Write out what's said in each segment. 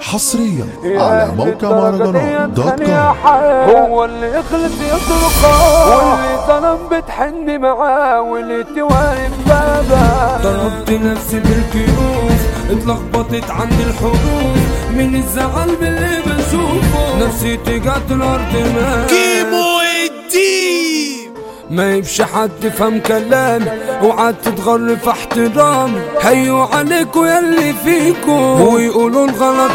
حصريا على موقع مهرجانات دوت كوم هو اللي يخلص يطلقه واللي ظلم بتحن معاه واللي توارب بابا ضربت نفسي بالكيوف اتلخبطت عند الحروف من الزعل باللي بشوفه نفسيتي جات الارض ما كيمو الديب ما يبش حد يفهم كلامي وقعد تتغر في احترامي هيو عليكوا ياللي فيكوا ويقولوا الغلط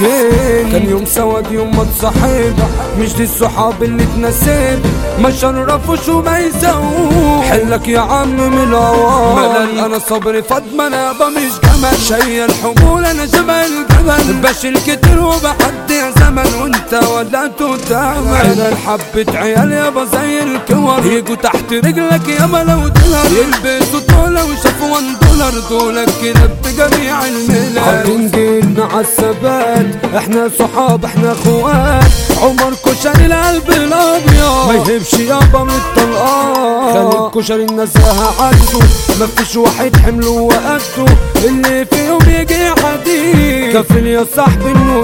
فيك كان يوم سواد يوم ما اتصاحب مش دي الصحاب اللي اتنسب ما شرفوش وما يسووش حلك يا عم من الهوا ملل انا صبري فاطمه انا يابا مش جمل شايل الحمول انا شبه الجبل بشيل كتير وبحد يا زمن وانت ولا تتعمل عيال حبة عيال يابا زي الكور يجوا تحت رجلك يابا لو دولار يلبسوا طولة وشافوا وان دولار دولك كده بجميع الملل عارفين جيلنا عالثبات احنا صحاب احنا اخوات عمر كشري القلب الابيض ما يهبش يابا من الطلقات خلي الكشري الناس عدوا مفيش واحد حمله وقته اللي فيهم يجي حديد كفل يا صاحبي انه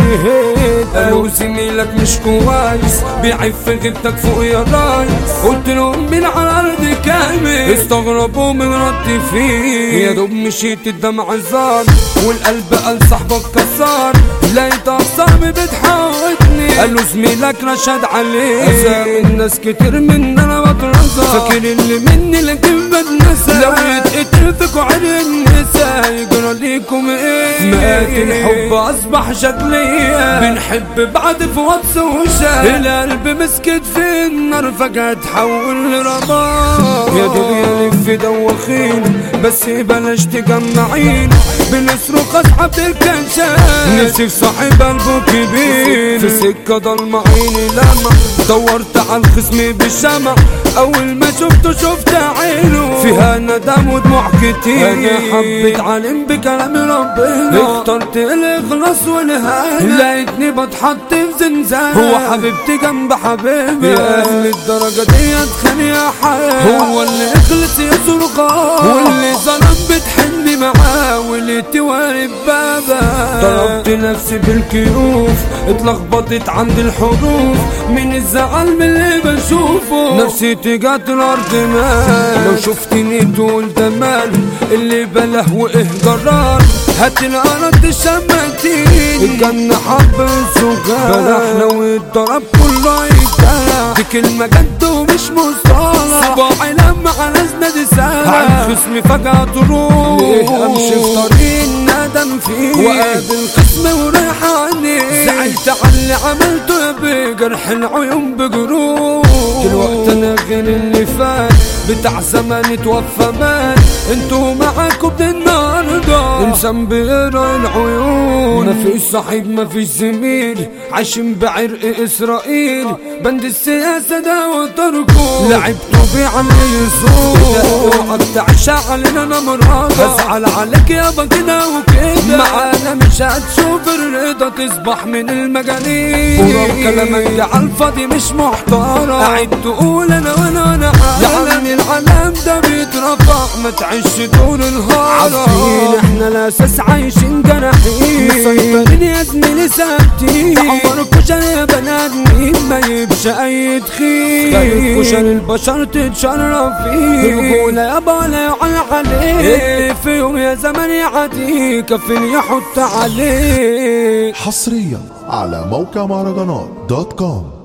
يهد لو زميلك مش كويس بيعيب في غيبتك فوق يا رايس قلت لهم مين على الارض كامل استغربوا من ردي فيه يا دوب مشيت الدمع زار والقلب قال صاحبك كسار لقيت اقسامي بتحاوطني قالوا زميلك رشد عليه اسامي الناس كتير من انا بترزق فاكر اللي مني لكن بتنسى لو يتقتل فيكوا عين النساء يجرى ليكم ايه مات الحب اصبح شكلية بنحب بعد في واتس وشات القلب مسكت في النار فجأة تحول لرماد يا دنيا لف دوخين بس بلاش تجمعين بنصرخ اصحاب الكنشان نفسي في صاحب قلبه كبير في سكة ضلمة عيني لمع دورت على الخصم بالشمع اول ما شفته شفت عينه فيها ندم ودموع كتير انا حبيت عالم بكلام ربنا اخترت الاخلاص والهنا لقيتني بتحط في زنزانة هو حبيبتي جنب حبيبي يا اهل الدرجة دي اتخانق يا حياة هو اللي اخلص يصرخ واللي ظلم بتحن معاه واللي توارب بابا ضربت نفسي بالكيوف اتلخبطت عند الحروف من الزعل من اللي بشوفه نفسيتي جات الارض مال لو شفتني تقول ده مال اللي بله وايه جرار هات الارض الشماتين الجنة حب سكان بلحنا والضرب كله يتدلع دي كلمة جد ومش مصطلح صباعي لما على نادي سنة عن خصمي فجأة تروح ليه امشي في طريق ندم فيه وقابل خصمي ورايح عليه زعلت على اللي عملته يا بجرح العيون بجروح دلوقتي انا غير اللي فات بتاع زمان اتوفى مات انتوا معاكم من النهارده انسان بيقرا العيون مفيش صاحب مفيش زميل عايشين بعرق اسرائيل بند السياسه ده وتركه لعبتوا بيه عم يصور اوعك تعشى علينا انا مرهقه هزعل عليك يابا كده وكده معانا مش هتشوف الرضا تصبح من المجانين ورب كلامك ده على الفاضي مش محترم قاعد تقول انا وانا وانا يا عمي العالم ده بيترفع ما تعيش دور الهرم عارفين احنا الاساس عايشين جراحين مسيطرين يا زميلي ثابتين عمر كشري يا بني ادمين ما يبش اي تخين خلي كشري البشر تتشرف فيه رجولة يابا ولا يعلى عليه اللي فيهم يا زمن يعدي كفن يحط عليه حصريا على موقع مهرجانات دوت كوم